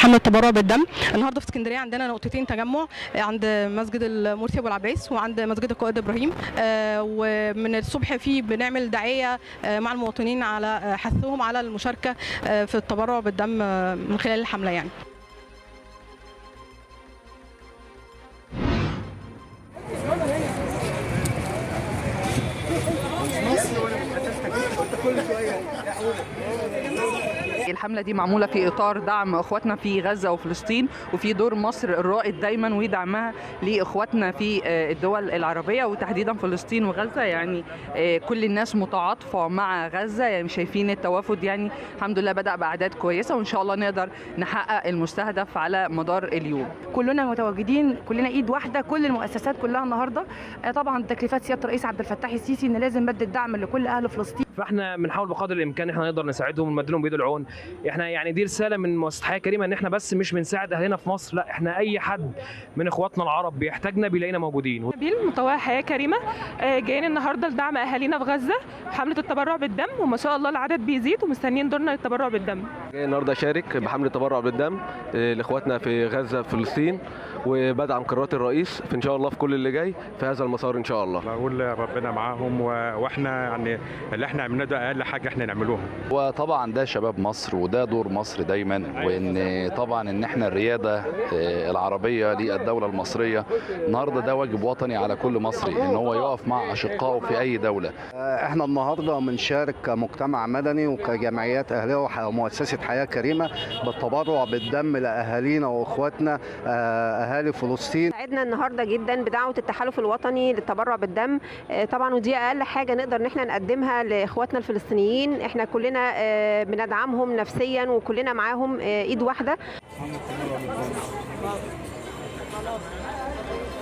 حمله التبرع بالدم النهارده في اسكندريه عندنا نقطتين تجمع عند مسجد المرسي ابو العباس وعند مسجد القائد ابراهيم آه، ومن الصبح في بنعمل دعايه آه، مع المواطنين على آه، حثهم على المشاركه آه، في التبرع بالدم آه، من خلال الحمله يعني الحملة دي معمولة في إطار دعم إخواتنا في غزة وفلسطين وفي دور مصر الرائد دايما ودعمها لإخواتنا في آه، الدول العربية وتحديدا فلسطين وغزة يعني آه، كل الناس متعاطفة مع غزة يعني شايفين التوافد يعني الحمد لله بدأ بأعداد كويسة وإن شاء الله نقدر نحقق المستهدف على مدار اليوم كلنا متواجدين كلنا ايد واحده كل المؤسسات كلها النهارده آه، طبعا تكليفات سياده الرئيس عبد الفتاح السيسي ان لازم مد الدعم لكل اهل فلسطين فاحنا بنحاول بقدر الامكان احنا نقدر نساعدهم ونمد لهم بايد العون احنا يعني دي رساله من مؤسسه حياه كريمه ان احنا بس مش بنساعد اهلنا في مصر لا احنا اي حد من اخواتنا العرب بيحتاجنا بيلاقينا موجودين سبيل مطوع حياه كريمه آه، جايين النهارده لدعم اهالينا في غزه حمله التبرع بالدم وما شاء الله العدد بيزيد ومستنيين دورنا للتبرع بالدم جاي النهارده اشارك بحمله التبرع بالدم آه، لاخواتنا في غزه في فلسطين وبدعم قرارات الرئيس في ان شاء الله في كل اللي جاي في هذا المسار ان شاء الله بقول ربنا معاهم و- واحنا يعني اللي احنا عملناه ده اقل حاجه احنا نعملوها وطبعا ده شباب مصر وده دور مصر دايما وان طبعا ان احنا الرياده آه، العربيه للدوله المصريه النهارده ده واجب وطني على كل مصري ان هو يقف مع اشقائه في اي دوله احنا النهارده بنشارك كمجتمع مدني وكجمعيات اهليه وح- ومؤسسه حياه كريمه بالتبرع بالدم لاهالينا واخواتنا آه، اهالي فلسطين ساعدنا النهارده جدا بدعوه التحالف الوطني للتبرع بالدم آه، طبعا ودي اقل حاجه نقدر ان احنا نقدمها لاخواتنا الفلسطينيين احنا كلنا آه، بندعمهم نفسيا وكلنا معاهم آه، ايد واحده